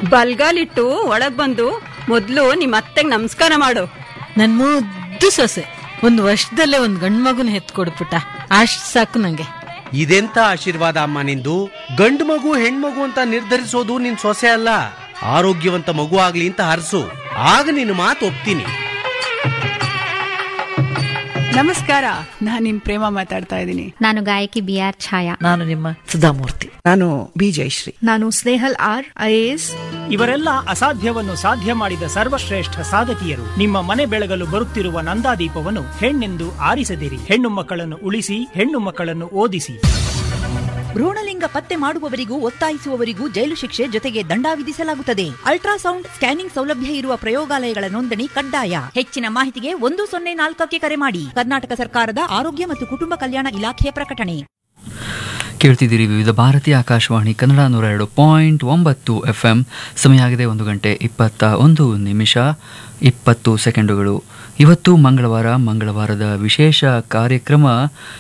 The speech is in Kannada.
ಬಲ್ಗಾಲಿಟ್ಟು ಒಳಗ್ ಬಂದು ಮೊದ್ಲು ನಿಮ್ ಅತ್ತೆಗ್ ನಮಸ್ಕಾರ ಮಾಡು ನನ್ ಮುದ್ದು ಸೊಸೆ ಒಂದ್ ವರ್ಷದಲ್ಲೇ ಒಂದ್ ಗಂಡ್ ಮಗುನ ಹೆತ್ಕೊಡ್ಬಿಟ್ಟ ಅಷ್ಟ್ ಸಾಕು ನಂಗೆ ಇದೆಂತ ಆಶೀರ್ವಾದ ಅಮ್ಮ ನಿಂದು ಗಂಡು ಮಗು ಹೆಣ್ಮಗು ಅಂತ ನಿರ್ಧರಿಸೋದು ನಿನ್ ಸೊಸೆ ಅಲ್ಲ ಆರೋಗ್ಯವಂತ ಮಗು ಆಗ್ಲಿ ಅಂತ ಹರಸು ಆಗ ನಿನ್ನ ಮಾತು ಒಪ್ತೀನಿ ನಮಸ್ಕಾರ ನಾನ್ ನಿಮ್ ಪ್ರೇಮ ಮಾತಾಡ್ತಾ ಇದ್ದೀನಿ ನಾನು ಗಾಯಕಿ ಬಿ ಆರ್ ಛಾಯಾ ನಾನು ನಿಮ್ಮ ಸುಧಾಮೂರ್ತಿ ನಾನು ಬಿ ಜಯಶ್ರೀ ನಾನು ಸ್ನೇಹಲ್ ಆರ್ ಐಎಎಸ್ ಇವರೆಲ್ಲ ಅಸಾಧ್ಯವನ್ನು ಸಾಧ್ಯ ಮಾಡಿದ ಸರ್ವಶ್ರೇಷ್ಠ ಸಾಧಕಿಯರು ನಿಮ್ಮ ಮನೆ ಬೆಳಗಲು ಬರುತ್ತಿರುವ ನಂದಾದೀಪವನ್ನು ಹೆಣ್ಣೆಂದು ಆರಿಸದಿರಿ ಹೆಣ್ಣು ಮಕ್ಕಳನ್ನು ಉಳಿಸಿ ಹೆಣ್ಣು ಮಕ್ಕಳನ್ನು ಓದಿಸಿ ಭ್ರೂಣಲಿಂಗ ಪತ್ತೆ ಮಾಡುವವರಿಗೂ ಒತ್ತಾಯಿಸುವವರಿಗೂ ಜೈಲು ಶಿಕ್ಷೆ ಜೊತೆಗೆ ದಂಡ ವಿಧಿಸಲಾಗುತ್ತದೆ ಅಲ್ಟ್ರಾಸೌಂಡ್ ಸ್ಕ್ಯಾನಿಂಗ್ ಸೌಲಭ್ಯ ಇರುವ ಪ್ರಯೋಗಾಲಯಗಳ ನೋಂದಣಿ ಕಡ್ಡಾಯ ಹೆಚ್ಚಿನ ಮಾಹಿತಿಗೆ ಒಂದು ಸೊನ್ನೆ ನಾಲ್ಕಕ್ಕೆ ಕರೆ ಮಾಡಿ ಕರ್ನಾಟಕ ಸರ್ಕಾರದ ಆರೋಗ್ಯ ಮತ್ತು ಕುಟುಂಬ ಕಲ್ಯಾಣ ಇಲಾಖೆಯ ಪ್ರಕಟಣೆ ಕೇಳ್ತಿದ್ದೀರಿ ವಿವಿಧ ಭಾರತೀಯ ಆಕಾಶವಾಣಿ ಕನ್ನಡ ನೂರ ಎರಡು ಪಾಯಿಂಟ್ ಒಂಬತ್ತು ಎಫ್ ಎಂ ಸಮಯ ಆಗಿದೆ ಒಂದು ಗಂಟೆ ಇಪ್ಪತ್ತ ಒಂದು ನಿಮಿಷ ಇಪ್ಪತ್ತು ಸೆಕೆಂಡುಗಳು ಇವತ್ತು ಮಂಗಳವಾರ ಮಂಗಳವಾರದ ವಿಶೇಷ ಕಾರ್ಯಕ್ರಮ